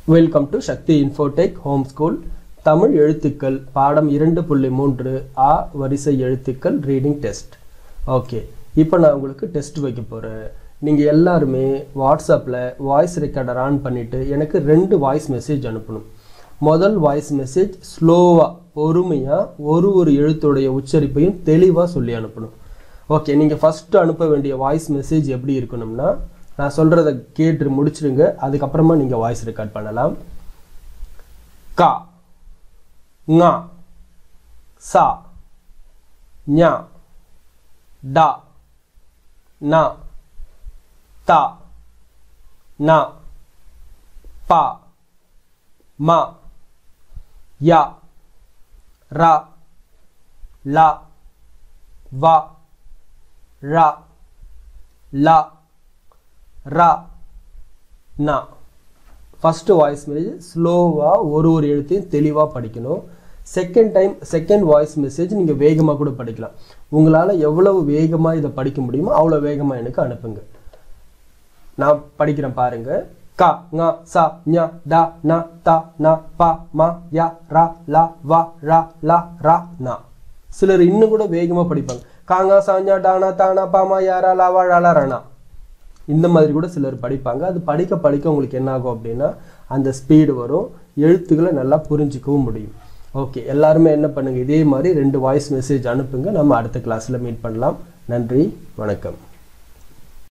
welcome to Sakthi infotech home school Tamil எழுத்துக்கள் பாடம் இரண்டு புள்ளி மூன்று ஆ வரிசை எழுத்துக்கள் ரீடிங் டெஸ்ட் ஓகே இப்போ நான் உங்களுக்கு டெஸ்ட் வைக்க போகிறேன் நீங்கள் எல்லாருமே வாட்ஸ்அப்பில் வாய்ஸ் ரெக்கார்டர் ஆன் பண்ணிவிட்டு எனக்கு ரெண்டு வாய்ஸ் மெசேஜ் அனுப்பணும் முதல் வாய்ஸ் மெசேஜ் ஸ்லோவாக பொறுமையாக ஒரு ஒரு எழுத்துடைய உச்சரிப்பையும் தெளிவாக சொல்லி அனுப்பணும் ஓகே நீங்கள் ஃபஸ்ட்டு அனுப்ப வேண்டிய வாய்ஸ் மெசேஜ் எப்படி இருக்கணும்னா நான் சொல்கிறத கேட்டு முடிச்சிடுங்க அதுக்கப்புறமா நீங்கள் வாய்ஸ் ரெக்கார்ட் பண்ணலாம் கா ஙா சா ஞா டா நா தா நா பா மா யா ரா லா வா ரா லா ரா நா ஃபஸ்ட்டு வாய்ஸ் மெசேஜ் ஸ்லோவாக ஒரு ஒரு எழுத்தையும் தெளிவாக படிக்கணும் second time second voice message நீங்கள் வேகமாக கூட படிக்கலாம் உங்களால் எவ்வளவு வேகமாக இதை படிக்க முடியுமோ அவ்வளோ வேகமாக எனக்கு அனுப்புங்க நான் படிக்கிறேன் பாருங்க க ங ச ஞ ட ந த ந ப ம ய ர ல வ ர ல ர ந சிலர் இன்னும் கூட வேகமாக படிப்பாங்க காங்க சாஞ்சா டானா தானா பாமா யாரா லாவா ழாலா ரணா இந்த மாதிரி கூட சிலர் படிப்பாங்க அது படிக்க படிக்க உங்களுக்கு என்ன ஆகும் அப்படின்னா அந்த ஸ்பீடு வரும் எழுத்துக்களை நல்லா புரிஞ்சிக்கவும் முடியும் ஓகே எல்லாருமே என்ன பண்ணுங்க இதே மாதிரி ரெண்டு வாய்ஸ் மெசேஜ் அனுப்புங்க நம்ம அடுத்த கிளாஸில் மீட் பண்ணலாம் நன்றி வணக்கம்